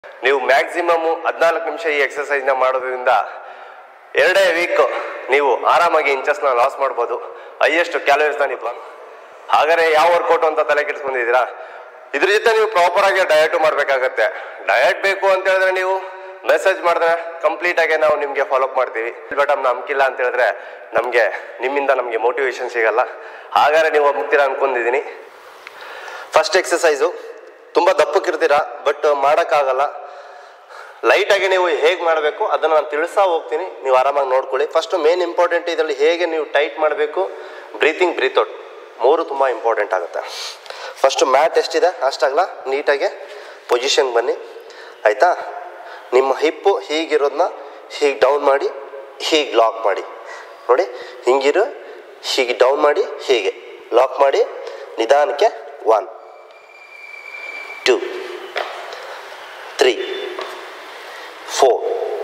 ನೀವು ಮ್ಯಾಕ್ಸಿಮಮ್ ಹದಿನಾಲ್ಕು ನಿಮಿಷ ಈ ಎಕ್ಸಸೈಸ್ನ ಮಾಡೋದ್ರಿಂದ ಎರಡೇ ವೀಕ್ ನೀವು ಆರಾಮಾಗಿ ಇಂಚಸ್ನ ಲಾಸ್ ಮಾಡ್ಬೋದು ಹೈಯೆಸ್ಟ್ ಕ್ಯಾಲೋರೀಸ್ನ ನೀವು burn- ಹಾಗಾದ್ರೆ ಯಾವ ವರ್ಕೌಟ್ ಅಂತ ತಲೆ ಕೆಡಿಸ್ಕೊಂಡಿದ್ದೀರಾ ಇದ್ರ ಜೊತೆ ನೀವು ಪ್ರಾಪರ್ ಆಗಿ ಡಯಟ್ ಮಾಡಬೇಕಾಗತ್ತೆ ಡಯಟ್ ಬೇಕು ಅಂತ ಹೇಳಿದ್ರೆ ನೀವು ಮೆಸೇಜ್ ಮಾಡಿದ್ರೆ ಕಂಪ್ಲೀಟ್ ಆಗಿ ನಾವು ನಿಮಗೆ ಫಾಲೋ ಅಪ್ ಮಾಡ್ತೀವಿ ಬಟ್ ನಂಬಿಕಿಲ್ಲ ಅಂತ ಹೇಳಿದ್ರೆ ನಮಗೆ ನಿಮ್ಮಿಂದ ನಮಗೆ ಮೋಟಿವೇಶನ್ ಸಿಗಲ್ಲ ಹಾಗಾದ್ರೆ ನೀವು ಮುಗ್ತೀರಾ ಅನ್ಕೊಂಡಿದ್ದೀನಿ ಫಸ್ಟ್ ಎಕ್ಸಸೈಸು ತುಂಬ ದಪ್ಪಕ್ಕಿರ್ತೀರಾ ಬಟ್ ಮಾಡೋಕ್ಕಾಗಲ್ಲ ಲೈಟಾಗಿ ನೀವು ಹೇಗೆ ಮಾಡಬೇಕು ಅದನ್ನು ನಾನು ತಿಳಿಸ್ತಾ ಹೋಗ್ತೀನಿ ನೀವು ಆರಾಮಾಗಿ ನೋಡ್ಕೊಳ್ಳಿ ಫಸ್ಟ್ ಮೇನ್ ಇಂಪಾರ್ಟೆಂಟ್ ಇದರಲ್ಲಿ ಹೇಗೆ ನೀವು ಟೈಟ್ ಮಾಡಬೇಕು ಬ್ರೀತಿಂಗ್ ಬ್ರೀತ್ ಔಟ್ ಮೂರು ತುಂಬ ಇಂಪಾರ್ಟೆಂಟ್ ಆಗುತ್ತೆ ಫಸ್ಟ್ ಮ್ಯಾಟ್ ಎಷ್ಟಿದೆ ಅಷ್ಟಾಗಲ್ಲ ನೀಟಾಗಿ ಪೊಸಿಷನ್ ಬನ್ನಿ ಆಯಿತಾ ನಿಮ್ಮ ಹಿಪ್ಪು ಹೀಗಿರೋದನ್ನ ಹೀಗೆ ಡೌನ್ ಮಾಡಿ ಹೀಗೆ ಲಾಕ್ ಮಾಡಿ ನೋಡಿ ಹಿಂಗಿರು ಹೀಗೆ ಡೌನ್ ಮಾಡಿ ಹೀಗೆ ಲಾಕ್ ಮಾಡಿ ನಿಧಾನಕ್ಕೆ ಒನ್ ಟೂ ತ್ರೀ ಫೋರ್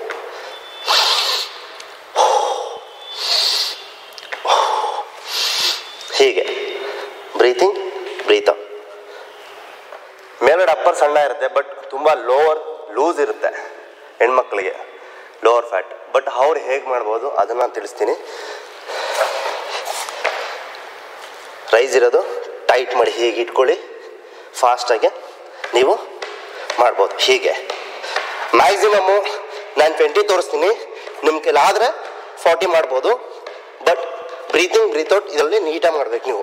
ಹೀಗೆ ಬ್ರೀತಿಂಗ್ ಬ್ರೀತ್ ಮೇಲ್ಗಡೆ ಅಪ್ಪರ್ ಸಣ್ಣ ಇರುತ್ತೆ ಬಟ್ ತುಂಬ ಲೋವರ್ ಲೂಸ್ ಇರುತ್ತೆ ಹೆಣ್ಮಕ್ಳಿಗೆ ಲೋವರ್ ಫ್ಯಾಟ್ ಬಟ್ ಅವ್ರು ಹೇಗೆ ಮಾಡ್ಬೋದು ಅದನ್ನು ನಾನು ತಿಳಿಸ್ತೀನಿ ರೈಸ್ ಇರೋದು ಟೈಟ್ ಮಾಡಿ ಹೀಗೆ ಇಟ್ಕೊಳ್ಳಿ ಫಾಸ್ಟಾಗಿ ನೀವು ಮಾಡ್ಬೋದು ಹೀಗೆ ಮ್ಯಾಕ್ಸಿಮಮ್ಮು ನಾನು ಟ್ವೆಂಟಿ ತೋರಿಸ್ತೀನಿ ನಿಮ್ಮ ಕೈಲಾದರೆ ಫಾರ್ಟಿ ಮಾಡ್ಬೋದು ಬಟ್ ಬ್ರೀತಿಂಗ್ ಬ್ರೀತ್ ಔಟ್ ಇದರಲ್ಲಿ ನೀಟಾಗಿ ಮಾಡ್ಬೇಕು ನೀವು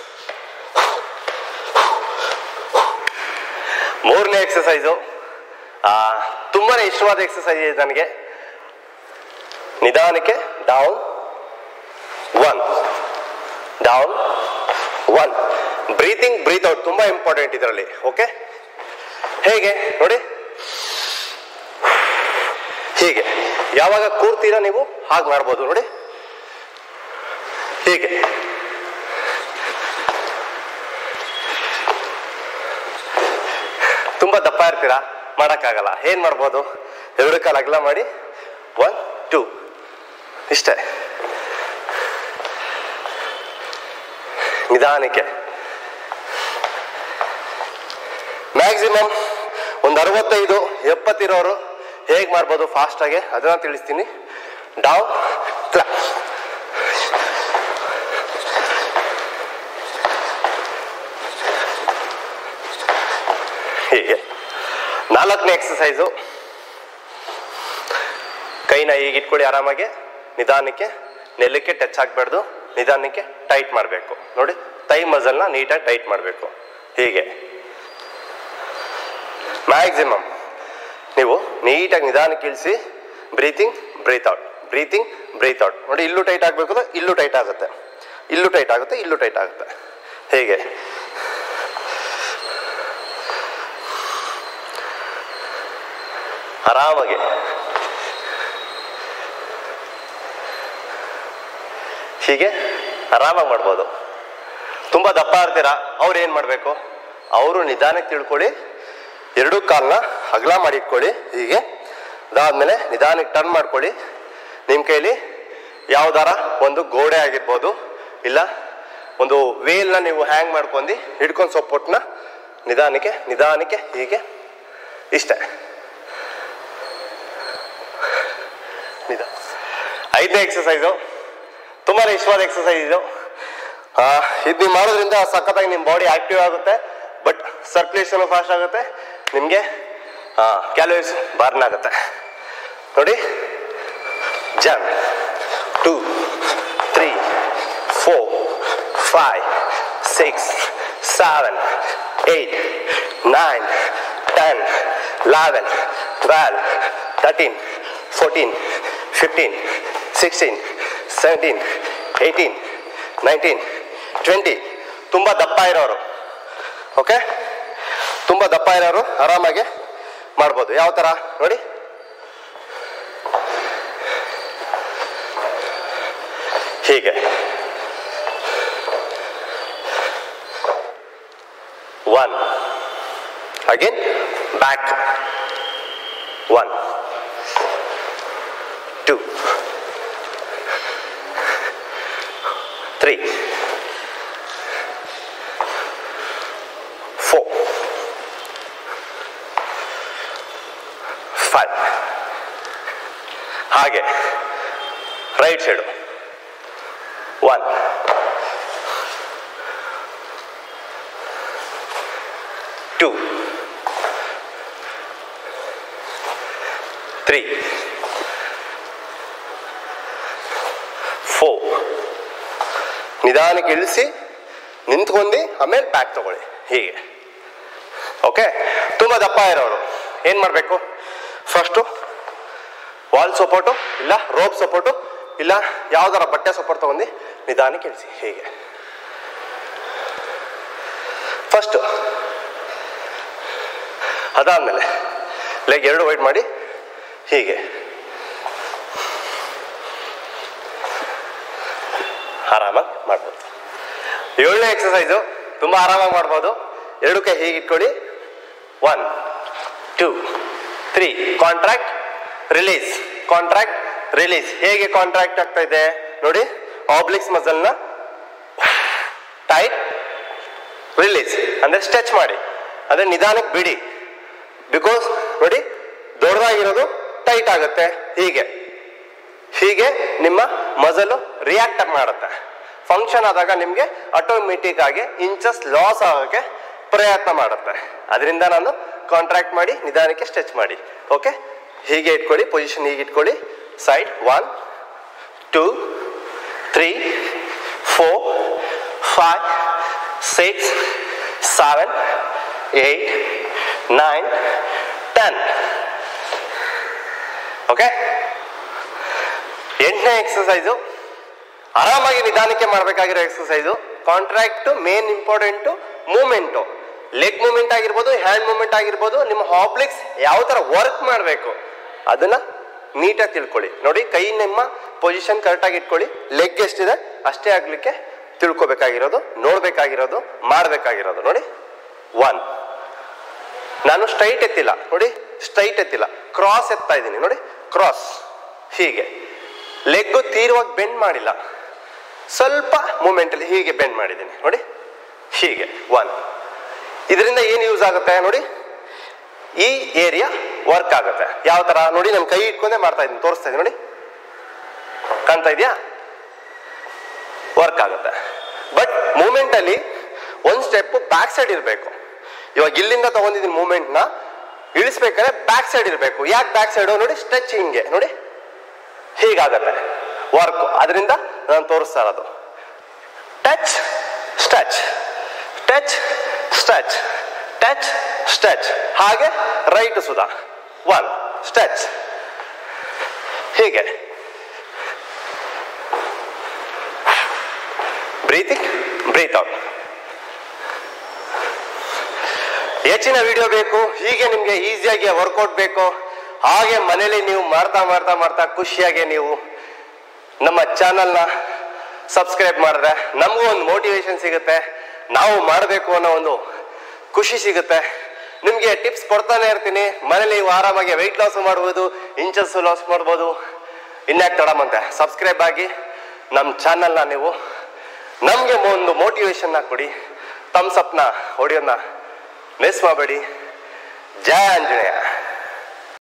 ಮೂರನೇ ಎಕ್ಸಸೈಸು ತುಂಬಾ ಇಷ್ಟವಾದ ಎಕ್ಸಸೈಸ್ ಇದೆ ನನಗೆ ನಿಧಾನಕ್ಕೆ down one down one breathing breath out ತುಂಬಾ ಇಂಪಾರ್ಟೆಂಟ್ ಇದರಲ್ಲಿ ಓಕೆ ಹೇಗೆ ನೋಡಿ ಹೀಗೆ ಯಾವಾಗ ಕೂರ್ತೀರಾ ನೀವು ಹಾಗೆ ಮಾಡ್ಬೋದು ನೋಡಿ ಹೀಗೆ ತುಂಬಾ ದಪ್ಪ ಇರ್ತೀರಾ ಮಾಡೋಕ್ಕಾಗಲ್ಲ ಏನ್ ಮಾಡ್ಬೋದು ಎರಡು ಕಾಲ ಅಗಲ ಮಾಡಿ ಒನ್ ಟೂ ಇಷ್ಟೇ ನಿಧಾನಕ್ಕೆ ಮ್ಯಾಕ್ಸಿಮಮ್ ಒಂದು ಅರವತ್ತೈದು ಎಪ್ಪತ್ತಿರೋರು ಹೇಗೆ ಮಾಡ್ಬೋದು ಫಾಸ್ಟಾಗಿ ಅದನ್ನ ತಿಳಿಸ್ತೀನಿ ಡೌನ್ ಕ್ಲಾ ಹೀಗೆ ನಾಲ್ಕನೇ ಎಕ್ಸಸೈಸು ಕೈನ ಈಗ ಇಟ್ಕೊಳ್ಳಿ ಆರಾಮಾಗಿ ನಿಧಾನಕ್ಕೆ ನೆಲಕ್ಕೆ ಟಚ್ ಆಗಬಾರ್ದು ನಿಧಾನಕ್ಕೆ ಟೈಟ್ ಮಾಡಬೇಕು ನೋಡಿ ತೈ ಮಸಲ್ನ ನೀಟಾಗಿ ಟೈಟ್ ಮಾಡಬೇಕು ಹೀಗೆ ಮ್ಯಾಕ್ಸಿಮಮ್ ನೀವು ನೀಟಾಗಿ ನಿಧಾನಕ್ಕೆ ಇಳಿಸಿ breathing breath out breathing breath out ನೋಡಿ ಇಲ್ಲೂ ಟೈಟ್ ಆಗಬೇಕು ಇಲ್ಲೂ ಟೈಟ್ ಆಗುತ್ತೆ ಇಲ್ಲೂ ಟೈಟ್ ಆಗುತ್ತೆ ಇಲ್ಲೂ ಟೈಟ್ ಆಗುತ್ತೆ ಹೇಗೆ ಆರಾಮಾಗಿ ಹೀಗೆ ಆರಾಮಾಗಿ ಮಾಡ್ಬೋದು ತುಂಬ ದಪ್ಪ ಇರ್ತೀರಾ ಅವ್ರು ಏನು ಮಾಡಬೇಕು ಅವರು ನಿಧಾನಕ್ಕೆ ತಿಳ್ಕೊಳ್ಳಿ ಎರಡೂ ಕಾಲನ್ನ ಅಗಲ ಮಾಡಿ ಇಟ್ಕೊಳ್ಳಿ ಹೀಗೆ ಅದಾದ್ಮೇಲೆ ನಿಧಾನಕ್ಕೆ ಟರ್ನ್ ಮಾಡ್ಕೊಳ್ಳಿ ನಿಮ್ಮ ಕೈಲಿ ಯಾವ್ದಾರ ಒಂದು ಗೋಡೆ ಆಗಿರ್ಬೋದು ಇಲ್ಲ ಒಂದು ವೇಲ್ನ ನೀವು ಹ್ಯಾಂಗ್ ಮಾಡ್ಕೊಂಡು ಹಿಡ್ಕೊಂಡು ಸೊಪ್ಪೊಟ್ಟನ್ನ ನಿಧಾನಕ್ಕೆ ನಿಧಾನಕ್ಕೆ ಹೀಗೆ ಇಷ್ಟೇ ನಿಧಾನ ಐದನೇ ಎಕ್ಸಸೈಸು ತುಂಬಾ ಇಷ್ಟವಾದ ಎಕ್ಸಸೈಸ್ ಇದು ಆ, ಇದು ನೀವು ಮಾಡೋದ್ರಿಂದ ಸಖತ್ತಾಗಿ ನಿಮ್ಮ ಬಾಡಿ ಆಕ್ಟಿವ್ ಆಗುತ್ತೆ ಬಟ್ ಸರ್ಕ್ಯುಲೇಷನ್ ಫಾಸ್ಟ್ ಆಗುತ್ತೆ ನಿಮಗೆ ಕ್ಯಾಲೋರೀಸ್ ಬರ್ನ್ ಆಗುತ್ತೆ ನೋಡಿ jump two three four five six seven eight nine ten eleven twelve thirteen fourteen fifteen sixteen seventeen eighteen nineteen twenty ತುಂಬ ದಪ್ಪ ಇರೋರು ಓಕೆ ತುಂಬ ದಪ್ಪ ಇರೋರು ಆರಾಮಾಗಿ ಮಾಡ್ಬೋದು ಯಾವ ಥರ ನೋಡಿ ಹೀಗೆ one again back one two three four five ಹಾಗೆ right side one two three four ನಿಧಾನಕ್ಕೆ ಇಳಿಸಿ ನಿಂತ್ಕೊಂಡು ಆಮೇಲೆ ಬ್ಯಾಕ್ ತಗೊಳ್ಳಿ ಹೀಗೆ ಓಕೆ ತುಂಬ ದಪ್ಪ ಇರೋರು ಏನು ಮಾಡಬೇಕು ಫಸ್ಟು ವಾಲ್ ಸಪೋರ್ಟು ಇಲ್ಲ ರೋಪ್ ಸಪೋರ್ಟು ಇಲ್ಲ ಯಾವ್ದಾರ ಬಟ್ಟೆ ಸಪೋರ್ಟ್ ತಗೊಂಡು ನಿಧಾನಕ್ಕೆ ಇಳಿಸಿ ಹೀಗೆ ಫಸ್ಟು ಅದಾದ್ಮೇಲೆ ಲೆಗ್ ಎರಡು ವೈಟ್ ಮಾಡಿ ಹೀಗೆ ಆರಾಮಾಗಿ ಮಾಡ್ಬೋದು ಏಳನೇ ಎಕ್ಸಸೈಸು ತುಂಬ ಆರಾಮಾಗಿ ಮಾಡ್ಬೋದು ಎರಡು ಕೈ ಹೀಗೆ ಇಟ್ಕೊಳ್ಳಿ one two three contract release contract release ಹೇಗೆ ಕಾಂಟ್ರಾಕ್ಟ್ ಆಗ್ತಾ ಇದೆ ನೋಡಿ ಆಬ್ಲಿಕ್ಸ್ ಮಸಲ್ನ ಟೈಟ್ ರಿಲೀಸ್ ಅಂದ್ರೆ ಸ್ಟ್ರೆಚ್ ಮಾಡಿ ಅಂದ್ರೆ ನಿಧಾನಕ್ಕೆ ಬಿಡಿ ಬಿಕಾಸ್ ನೋಡಿ ದೊಡ್ಡದಾಗಿರೋದು ಟೈಟ್ ಆಗುತ್ತೆ ಹೀಗೆ ಹೀಗೆ ನಿಮ್ಮ ಮಸಲು ರಿಯಾಕ್ಟ್ ಮಾಡುತ್ತೆ ಫಂಕ್ಷನ್ ಆದಾಗ ನಿಮಗೆ ಆಟೋಮೆಟಿಕ್ ಆಗಿ ಇಂಚಸ್ ಲಾಸ್ ಆಗೋಕ್ಕೆ ಪ್ರಯತ್ನ ಮಾಡುತ್ತೆ ಅದರಿಂದ ನಾನು ಕಾಂಟ್ರಾಕ್ಟ್ ಮಾಡಿ ನಿಧಾನಕ್ಕೆ ಸ್ಟ್ರೆಚ್ ಮಾಡಿ ಓಕೆ ಹೀಗೆ ಇಟ್ಕೊಳ್ಳಿ ಪೊಸಿಷನ್ ಹೀಗೆ ಇಟ್ಕೊಳ್ಳಿ side one two three four five six seven eight nine ten okay ಎಂಟನೇ ಎಕ್ಸಸೈಸು ಆರಾಮಾಗಿ ನಿಧಾನಕ್ಕೆ ಮಾಡಬೇಕಾಗಿರೋ exercise contract main important movement leg movement ಆಗಿರ್ಬೋದು ಹ್ಯಾಂಡ್ ಮೂಮೆಂಟ್ ಆಗಿರ್ಬೋದು ನಿಮ್ಮ ಹಾಬ್ಲಿಕ್ಸ್ ಯಾವ ಥರ ವರ್ಕ್ ಮಾಡಬೇಕು ಅದನ್ನ ನೀಟಾಗಿ ತಿಳ್ಕೊಳ್ಳಿ ನೋಡಿ ಕೈ ನಿಮ್ಮ ಪೊಸಿಷನ್ ಕರೆಕ್ಟಾಗಿ ಇಟ್ಕೊಳ್ಳಿ ಲೆಗ್ ಎಷ್ಟಿದೆ ಅಷ್ಟೇ ಆಗ್ಲಿಕ್ಕೆ ತಿಳ್ಕೊಬೇಕಾಗಿರೋದು ನೋಡ್ಬೇಕಾಗಿರೋದು ಮಾಡಬೇಕಾಗಿರೋದು ನೋಡಿ ಒನ್ ನಾನು ಸ್ಟ್ರೈಟ್ ಎತ್ತಿಲ್ಲ ನೋಡಿ ಸ್ಟ್ರೈಟ್ ಎತ್ತಿಲ್ಲ ಕ್ರಾಸ್ ಎತ್ತಾ ಇದ್ದೀನಿ ನೋಡಿ ಕ್ರಾಸ್ ಹೀಗೆ ಲೆಗ್ಗು ತೀರುವಾಗಿ ಬೆಂಡ್ ಮಾಡಿಲ್ಲ ಸ್ವಲ್ಪ ಮೂಮೆಂಟಲ್ಲಿ ಹೀಗೆ ಬೆಂಡ್ ಮಾಡಿದ್ದೀನಿ ನೋಡಿ ಹೀಗೆ ಒನ್ ಇದರಿಂದ ಏನು ಯೂಸ್ ಆಗುತ್ತೆ ನೋಡಿ ಈ ಏರಿಯಾ ವರ್ಕ್ ಆಗುತ್ತೆ ಯಾವ ತರ ನೋಡಿ ನಾನು ಕೈ ಇಟ್ಕೊಂಡೇ ಮಾಡ್ತಾ ಇದ್ದೀನಿ ತೋರಿಸ್ತಾ ಇದ್ದೀನಿ ನೋಡಿ ಕಾಣ್ತಾ ಇದೆಯಾ ವರ್ಕ್ ಆಗುತ್ತೆ ಬಟ್ ಮೂಮೆಂಟ್ ಅಲ್ಲಿ ಒಂದ್ ಸ್ಟೆಪ್ ಬ್ಯಾಕ್ ಸೈಡ್ ಇರಬೇಕು ಇವಾಗ ಇಲ್ಲಿಂದ ತಗೊಂಡಿದ್ದೀನಿ ಮೂಮೆಂಟ್ನ ಇಳಿಸ್ಬೇಕಾದ್ರೆ ಬ್ಯಾಕ್ ಸೈಡ್ ಇರಬೇಕು ಯಾಕೆ ಬ್ಯಾಕ್ ಸೈಡ್ ನೋಡಿ ಸ್ಟ್ರೆಚ್ ಹಿಂಗೆ ನೋಡಿ ಹೀಗಾಗತ್ತೆ ವರ್ಕ್ ಅದರಿಂದ ನಾನು ತೋರಿಸ್ತಾ ಇರೋದು touch stretch touch stretch touch stretch ಹಾಗೆ ರೈಟ್ ಸುಧಾ ಒನ್ ಸ್ಟಚ್ ಹೀಗೆ ಬ್ರೀತಿಂಗ್ ಬ್ರೀತ್ ಔಟ್ ಹೆಚ್ಚಿನ ವಿಡಿಯೋ ಬೇಕು ಹೀಗೆ ನಿಮಗೆ ಈಸಿಯಾಗಿ ವರ್ಕೌಟ್ ಬೇಕು ಹಾಗೆ ಮನೇಲಿ ನೀವು ಮಾಡ್ತಾ ಮಾಡ್ತಾ ಮಾಡ್ತಾ ಖುಷಿಯಾಗಿ ನೀವು ನಮ್ಮ ಚಾನಲ್ನ ಸಬ್ಸ್ಕ್ರೈಬ್ ಮಾಡಿದ್ರೆ ನಮಗೂ ಒಂದು ಮೋಟಿವೇಶನ್ ಸಿಗುತ್ತೆ ನಾವು ಮಾಡಬೇಕು ಅನ್ನೋ ಒಂದು ಖುಷಿ ಸಿಗುತ್ತೆ ನಿಮಗೆ ಟಿಪ್ಸ್ ಕೊಡ್ತಾನೆ ಇರ್ತೀನಿ ಮನೇಲಿ ನೀವು ಆರಾಮಾಗಿ ವೆಯ್ಟ್ ಲಾಸ್ ಮಾಡ್ಬೋದು ಇಂಚಸ್ ಲಾಸ್ ಮಾಡ್ಬೋದು ಇನ್ಯಾಕ್ ತಡಮಂತೆ ಸಬ್ಸ್ಕ್ರೈಬ್ ಆಗಿ ನಮ್ಮ ಚಾನಲ್ನ ನೀವು ನಮಗೆ ಒಂದು ಮೋಟಿವೇಶನ್ನ ಕೊಡಿ ಥಮ್ಸ್ ಅಪ್ನ ಹೊಡಿಯೋನ್ನ ಮಿಸ್ ಮಾಡಬೇಡಿ ಜಯ ಆಂಜನೇಯ